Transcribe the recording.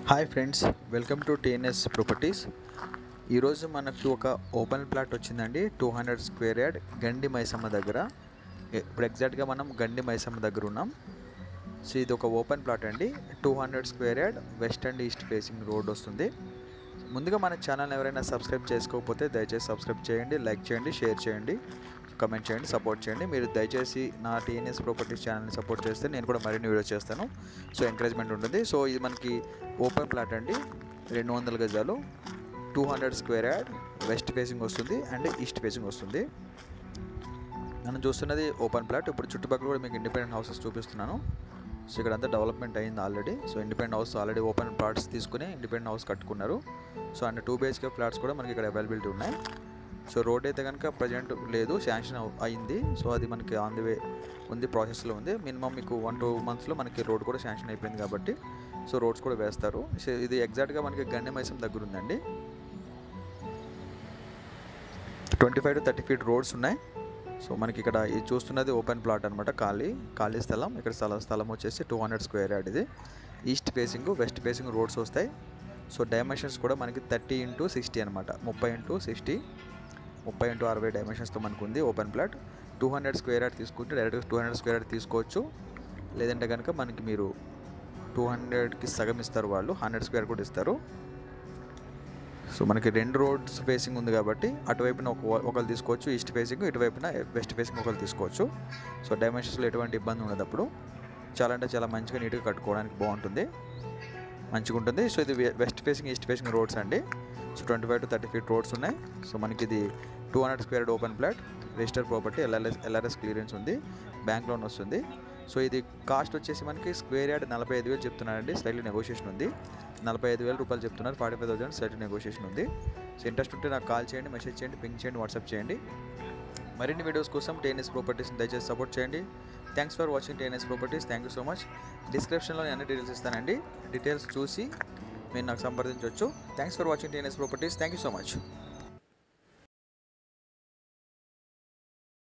hi friends welcome to TNS properties ఈరోజు మనకు ఒక ఓపెన్ ప్లాట్ వచ్చిందండి two hundred square yard Gandi Maisamma దగ్గర ఇప్పుడు ఎగ్జాక్ట్గా మనం గండి మైసమ్మ దగ్గర ఉన్నాం సో ఇది ఒక ఓపెన్ ప్లాట్ అండి two hundred square yard west and east facing road వస్తుంది ముందుగా మన ఛానల్ ఎవరైనా సబ్స్క్రైబ్ చేసుకోకపోతే దయచేసి సబ్స్క్రైబ్ చేయండి లైక్ చేయండి షేర్ చేయండి కమెంట్ చేయండి సపోర్ట్ చేయండి మీరు దయచేసి నా టీఎన్ఎస్ ప్రాపర్టీస్ ఛానల్ని సపోర్ట్ చేస్తే నేను కూడా మరిన్ని వీడియోస్ చేస్తాను సో ఎంకరేజ్మెంట్ ఉంటుంది సో ఇది మనకి ఓపెన్ ప్లాట్ అండి రెండు వందల గజాలు two hundred square yard west facing వస్తుంది అండ్ ఈస్ట్ ఫేసింగ్ వస్తుంది మనం చూస్తున్నది ఓపెన్ ప్లాట్ ఇప్పుడు చుట్టుపక్కల కూడా మీకు ఇండిపెండెంట్ హౌసెస్ చూపిస్తున్నాను సో ఇక్కడ అంతా డెవలప్మెంట్ అయింది already so independent house already open plots తీసుకుని ఇండిపెండెంట్ హౌస్ కట్టుకున్నారు so and two BHK flats కూడా మనకి ఇక్కడ అవైలబిలిటీ ఉన్నాయి సో రోడ్ అయితే కనుక ప్రజెంట్ లేదు శాంక్షన్ అయింది సో అది మనకి ఆన్ ది వే ఉంది ప్రాసెస్లో ఉంది మినిమం మీకు వన్ టూ మంత్స్లో మనకి రోడ్ కూడా శాంక్షన్ అయిపోయింది కాబట్టి సో రోడ్స్ కూడా వేస్తారు సో ఇది ఎగ్జాక్ట్గా మనకి గండి మైసం దగ్గర ఉందండి twenty five to thirty feet roads ఉన్నాయి సో మనకి ఇక్కడ ఇది చూస్తున్నది ఓపెన్ ప్లాట్ అనమాట ఖాళీ ఖాళీ స్థలం ఇక్కడ స్థలం స్థలం వచ్చేసి టూ హండ్రెడ్ స్క్వేర్ యార్డ్ ఇది east facing west facing roads వస్తాయి సో డైమెన్షన్స్ కూడా మనకి థర్టీ ఇంటూ సిక్స్టీ అనమాట ముప్పై ఇంటూ సిక్స్టీ ముప్పై ఇంటూ అరవై డైమెన్షన్స్తో మనకు ఉంది open plot two hundred square yard తీసుకుంటే డైరెక్ట్గా టూ హండ్రెడ్ స్క్వేర్ యార్డ్ తీసుకోవచ్చు లేదంటే కనుక మనకి మీరు టూ హండ్రెడ్కి సగం ఇస్తారు వాళ్ళు హండ్రెడ్ స్క్వేర్ కూడా ఇస్తారు సో మనకి రెండు రోడ్స్ ఫేసింగ్ ఉంది కాబట్టి అటువైపున ఒక ఒకరు తీసుకోవచ్చు ఈస్ట్ ఫేసింగ్ ఇటువైపున వెస్ట్ ఫేసింగ్ ఒకరు తీసుకోవచ్చు సో డైమెన్షన్స్లో ఎటువంటి ఇబ్బంది ఉండదు అప్పుడు చాలా అంటే చాలా మంచిగా నీట్గా కట్టుకోవడానికి బాగుంటుంది మంచిగా ఉంటుంది సో ఇది west facing east facing roads అండి so twenty five to thirty feet roads ఉన్నాయి సో మనకి ఇది two hundred square open plot register property LRS LRS clearance ఉంది బ్యాంక్ లోన్ వస్తుంది సో ఇది కాస్ట్ వచ్చేసి మనకి స్క్వేర్ యార్డ్ నలభై ఐదు వేలు చెప్తున్నారండి స్లైట్లీ నెగోషియేషన్ ఉంది నలభై ఐదు వేల రూపాయలు చెప్తున్నారు forty five thousand slightly negotiation ఉంది సో ఇంట్రెస్ట్ ఉంటే నాకు కాల్ చేయండి మెసేజ్ చేయండి పింక్ చేయండి వాట్సాప్ చేయండి మరిన్ని వీడియోస్ కోసం టీఎన్ఎస్ ప్రాపర్టీస్ని దయచేసి సపోర్ట్ చేయండి thanks for watching TNS properties thank you so much డిస్క్రిప్షన్లో నేను అన్ని డీటెయిల్స్ ఇస్తానండి డీటెయిల్స్ చూసి మీరు నాకు సంప్రదించవచ్చు thanks for watching TNS properties thank you so much